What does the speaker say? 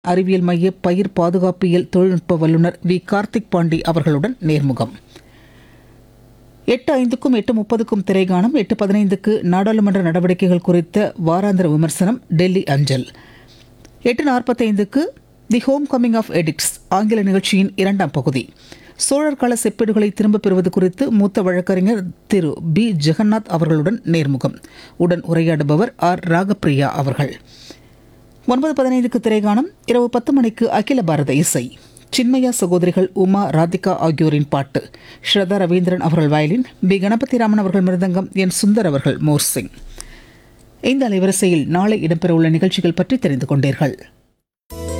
அறிவியல் மைய பயிர் பாதுகாப்பியல் தொழில்நுட்ப வல்லுநர் வி கார்த்திக் பாண்டி அவர்களுடன் நேர்முகம் எட்டு ஐந்துக்கும் எட்டு முப்பதுக்கும் திரைகாணம் எட்டு பதினைந்துக்கு நாடாளுமன்ற நடவடிக்கைகள் குறித்த வாராந்திர விமர்சனம் டெல்லி அஞ்சல் எட்டு நாற்பத்தைந்துக்கு the home coming of addicts ஆங்கில நிகழ்ச்சியின் இரண்டாம் பகுதி சோழர் கால செப்பேடுகளை திரும்பப் பெறுவது குறித்து மூத்த வழக்கறிஞர் திரு பி ஜெகநாத் அவர்களுடன் நேர்முகம் உடன் உரையாடுபவர் ஆர் ராகப்பிரியா அவர்கள் ஒன்பது பதினைந்துக்கு திரைகாணம் இரவு பத்து மணிக்கு அகில பாரத இசை சின்மயா சகோதரிகள் உமா ராதிகா ஆகியோரின் பாட்டு ஸ்ரதா ரவீந்திரன் அவர்கள் வயலின் பி கணபதி ராமன் அவர்கள் மிருதங்கம் என் சுந்தர் அவர்கள் மோர்சிங் இந்த அலைவரிசையில் நாளை இடம்பெறவுள்ள நிகழ்ச்சிகள் பற்றி தெரிந்து கொண்டீர்கள்